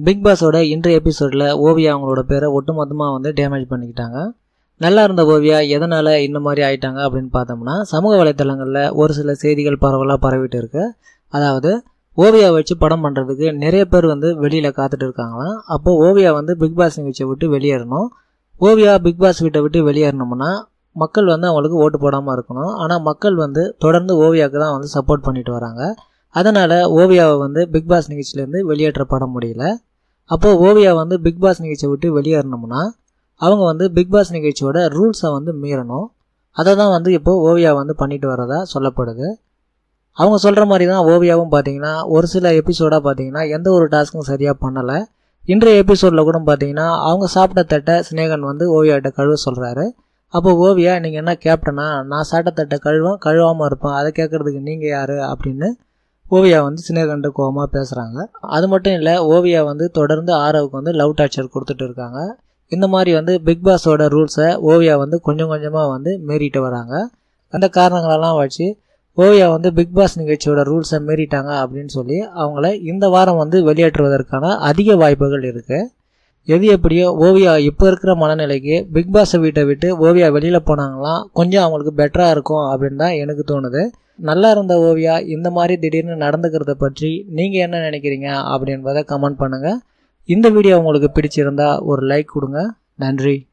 big பாஸோட இன்றைய எபிசோடில் ஓவியா அவங்களோட பேரை ஒட்டுமொத்தமாக வந்து டேமேஜ் பண்ணிக்கிட்டாங்க நல்லா இருந்த ஓவியா எதனால் இந்த மாதிரி ஆயிட்டாங்க அப்படின்னு பார்த்தோம்னா சமூக வலைத்தளங்களில் ஒரு சில செய்திகள் பரவலாக பரவிட்டு இருக்கு அதாவது ஓவியா வச்சு படம் பண்ணுறதுக்கு நிறைய பேர் வந்து வெளியில் காத்துட்டு இருக்காங்களாம் அப்போ ஓவியா வந்து பிக் பாஸ் நிகழ்ச்சியை விட்டு வெளியேறணும் ஓவியா பிக் பாஸ் வீட்டை விட்டு வெளியேறணும்னா மக்கள் வந்து அவங்களுக்கு ஓட்டு போடாமல் இருக்கணும் ஆனால் மக்கள் வந்து தொடர்ந்து ஓவியாவுக்கு தான் வந்து சப்போர்ட் பண்ணிட்டு வராங்க அதனால் ஓவியாவை வந்து பிக் பாஸ் நிகழ்ச்சியிலேருந்து வெளியேற்றப்பட முடியல அப்போது ஓவியா வந்து பிக் பாஸ் நிகழ்ச்சியை விட்டு வெளியேறணும்னா அவங்க வந்து பிக் பாஸ் நிகழ்ச்சியோட ரூல்ஸை வந்து மீறணும் அதை தான் வந்து இப்போது ஓவியா வந்து பண்ணிட்டு வரதா சொல்லப்படுது அவங்க சொல்கிற மாதிரி தான் ஓவியாவும் பார்த்தீங்கன்னா ஒரு சில எபிசோடாக பார்த்தீங்கன்னா எந்த ஒரு டாஸ்க்கும் சரியாக பண்ணலை இன்றைய எபிசோடில் கூட பார்த்தீங்கன்னா அவங்க சாப்பிட்ட தட்டை சினேகன் வந்து ஓவியாட்ட கழுவ சொல்கிறாரு அப்போ ஓவியா நீங்கள் என்ன கேப்டனா நான் சாப்பிட்ட தட்டை கழுவேன் கழுவாமல் இருப்பேன் அதை கேட்குறதுக்கு நீங்கள் யார் அப்படின்னு ஓவியா வந்து சினேகண்ட கோவமாக பேசுகிறாங்க அது மட்டும் இல்லை ஓவியா வந்து தொடர்ந்து ஆரவுக்கு வந்து லவ் டார்ச்சர் கொடுத்துட்டு இருக்காங்க இந்த மாதிரி வந்து பிக் பாஸோட ரூல்ஸை ஓவியா வந்து கொஞ்சம் கொஞ்சமாக வந்து மீறிட்டு வராங்க அந்த காரணங்களெல்லாம் வச்சு ஓவியா வந்து பிக் பாஸ் நிகழ்ச்சியோட ரூல்ஸை மீறிட்டாங்க அப்படின்னு சொல்லி அவங்கள இந்த வாரம் வந்து வெளியேற்றுவதற்கான அதிக வாய்ப்புகள் இருக்குது எது எப்படியோ ஓவியா இப்போ இருக்கிற மனநிலைக்கு பிக் பாஸை வீட்டை விட்டு ஓவியா வெளியில் போனாங்களாம் கொஞ்சம் அவங்களுக்கு பெட்டராக இருக்கும் அப்படின்னு தான் எனக்கு தோணுது நல்லா இருந்த ஓவியா இந்த மாதிரி திடீர்னு நடந்துக்கிறத பற்றி நீங்கள் என்ன நினைக்கிறீங்க அப்படின்றத கமெண்ட் பண்ணுங்கள் இந்த வீடியோ உங்களுக்கு பிடிச்சிருந்தா ஒரு லைக் கொடுங்க நன்றி